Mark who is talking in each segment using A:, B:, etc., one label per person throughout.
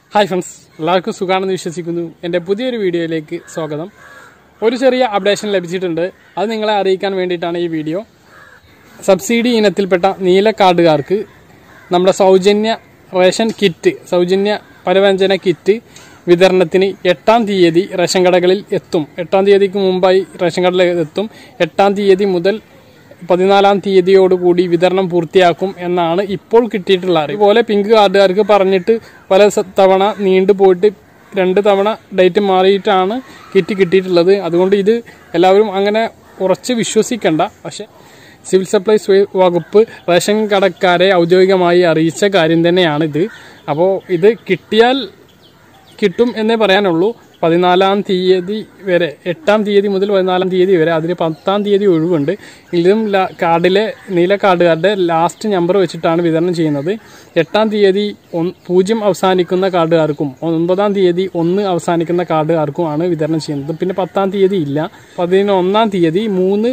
A: hi friends എല്ലാവർക്കും സുഖാണെന്ന് വിശ്വസിക്കുന്നു എൻ്റെ പുതിയൊരു വീഡിയോയിലേക്ക് സ്വാഗതം ഒരു ചെറിയ അപ്ഡേഷൻ ലഭിച്ചിട്ടുണ്ട് അത് നിങ്ങളെ അറിയിക്കാൻ വേണ്ടിയിട്ടാണ് ഈ വീഡിയോ സബ്സിഡി ഇനത്തിൽപ്പെട്ട നീല കാർഡുകാർക്ക് നമ്മുടെ സൗജന്യ റേഷൻ കിറ്റ് സൗജന്യ പലവ്യഞ്ജന കിറ്റ് വിതരണത്തിന് എട്ടാം തീയതി റേഷൻ കടകളിൽ എത്തും എട്ടാം തീയതിക്ക് മുമ്പായി റേഷൻ കടകളിൽ എത്തും എട്ടാം തീയതി മുതൽ പതിനാലാം തീയതിയോടുകൂടി വിതരണം പൂർത്തിയാക്കും എന്നാണ് ഇപ്പോൾ കിട്ടിയിട്ടുള്ള അറിവ് അതുപോലെ പിങ്ക് കാർഡുകാർക്ക് പറഞ്ഞിട്ട് പല സ- തവണ നീണ്ടു പോയിട്ട് രണ്ട് തവണ ഡേറ്റ് മാറിയിട്ടാണ് കിറ്റ് കിട്ടിയിട്ടുള്ളത് അതുകൊണ്ട് ഇത് എല്ലാവരും അങ്ങനെ ഉറച്ച് വിശ്വസിക്കണ്ട പക്ഷെ സിവിൽ സപ്ലൈസ് വ- വകുപ്പ് റേഷൻ കടക്കാരെ ഔദ്യോഗികമായി അറിയിച്ച കാര്യം തന്നെയാണിത് അപ്പോൾ ഇത് കിട്ടിയാൽ കിട്ടും എന്നേ പറയാനുള്ളൂ പതിനാലാം തീയതി വരെ എട്ടാം തീയതി മുതൽ പതിനാലാം തീയതി വരെ അതിൽ പത്താം തീയതി ഒഴിവുണ്ട് ഇതും ല- കാർഡിലെ നീല കാർഡുകാരുടെ ലാസ്റ്റ് നമ്പർ വെച്ചിട്ടാണ് വിതരണം ചെയ്യുന്നത് എട്ടാം തീയതി ഒന്ന് പൂജ്യം അവസാനിക്കുന്ന കാർഡുകാർക്കും ഒൻപതാം തീയതി ഒന്ന് അവസാനിക്കുന്ന കാർഡുകാർക്കുമാണ് വിതരണം ചെയ്യുന്നത് പിന്നെ പത്താം തീയതി ഇല്ല പതിനൊന്നാം തീയതി മൂന്ന്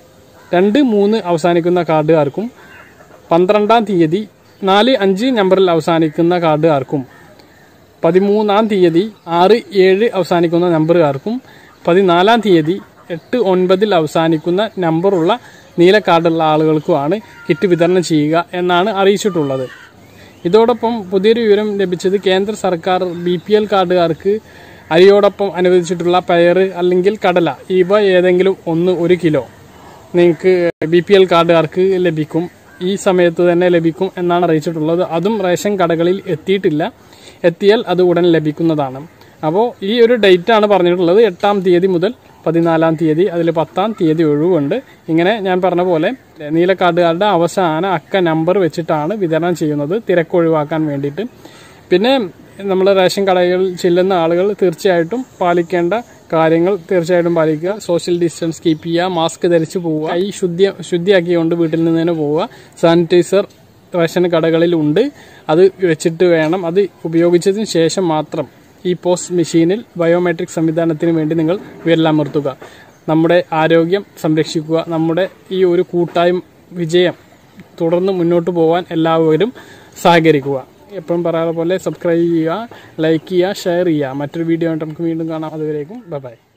A: രണ്ട് മൂന്ന് അവസാനിക്കുന്ന കാർഡുകാർക്കും പന്ത്രണ്ടാം തീയതി നാല് അഞ്ച് നമ്പറിൽ അവസാനിക്കുന്ന കാർഡുകാർക്കും പതിമൂന്നാം തീയതി ആറ് ഏഴ് അവസാനിക്കുന്ന നമ്പറുകാർക്കും പതിനാലാം തീയതി എട്ട് ഒൻപതിൽ അവസാനിക്കുന്ന നമ്പറുള്ള നീല കാർഡുള്ള ആളുകൾക്കുമാണ് കിറ്റ് വിതരണം ചെയ്യുക എന്നാണ് അറിയിച്ചിട്ടുള്ളത് ഇതോടൊപ്പം പുതിയൊരു വിവരം ലഭിച്ചത് കേന്ദ്ര സർക്കാർ ബി പി എൽ കാർഡുകാർക്ക് അരിയോടൊപ്പം അനുവദിച്ചിട്ടുള്ള പയർ അല്ലെങ്കിൽ കടല ഇവ ഏതെങ്കിലും ഒന്ന് ഒരു കിലോ നിങ്ങൾക്ക് ബി പി എൽ കാർഡുകാർക്ക് ലഭിക്കും ഈ സമയത്ത് തന്നെ ലഭിക്കും എന്നാണ് അറിയിച്ചിട്ടുള്ളത് അതും റേഷൻ കടകളിൽ എത്തിയിട്ടില്ല എത്തിയാൽ അത് ഉടൻ ലഭിക്കുന്നതാണ് അപ്പോൾ ഈ ഒരു ഡേറ്റ് ആണ് പറഞ്ഞിട്ടുള്ളത് എട്ടാം തീയതി മുതൽ പതിനാലാം തീയതി അതിൽ പത്താം തീയതി ഒഴിവുണ്ട് ഇങ്ങനെ ഞാൻ പറഞ്ഞ പോലെ നീല കാർഡുകാരുടെ അവസാന അക്ക നമ്പർ വെച്ചിട്ടാണ് വിതരണം ചെയ്യുന്നത് തിരക്ക് ഒഴിവാക്കാൻ വേണ്ടിയിട്ട് പിന്നെ നമ്മൾ റേഷൻ കടകളിൽ ചെല്ലുന്ന ആളുകൾ തീർച്ചയായിട്ടും പാലിക്കേണ്ട കാര്യങ്ങൾ തീർച്ചയായിട്ടും പാലിക്കുക സോഷ്യൽ ഡിസ്റ്റൻസ് കീപ്പ് ചെയ്യുക മാസ്ക് ധരിച്ച് പോവുക കൈ ശുദ്ധി ശുദ്ധിയാക്കിക്കൊണ്ട് വീട്ടിൽ നിന്ന് തന്നെ പോവുക സാനിറ്റൈസർ റേഷൻ കടകളിൽ ഉണ്ട് അത് വെച്ചിട്ട് വേണം അത് ഉപയോഗിച്ചതിന് ശേഷം മാത്രം ഈ പോസ്റ്റ് മെഷീനിൽ ബയോമെട്രിക് സംവിധാനത്തിന് വേണ്ടി നിങ്ങൾ വിരലമർത്തുക നമ്മുടെ ആരോഗ്യം സംരക്ഷിക്കുക നമ്മുടെ ഈ ഒരു കൂട്ടായ്മ വിജയം തുടർന്ന് മുന്നോട്ട് പോകാൻ എല്ലാവരും സഹകരിക്കുക എപ്പോഴും പറയാറ് പോലെ സബ്സ്ക്രൈബ് ചെയ്യുക ലൈക്ക് ചെയ്യുക ഷെയർ ചെയ്യുക മറ്റൊരു വീഡിയോ ആയിട്ട് നമുക്ക് വീണ്ടും കാണാം അതുവരേക്കും ബൈ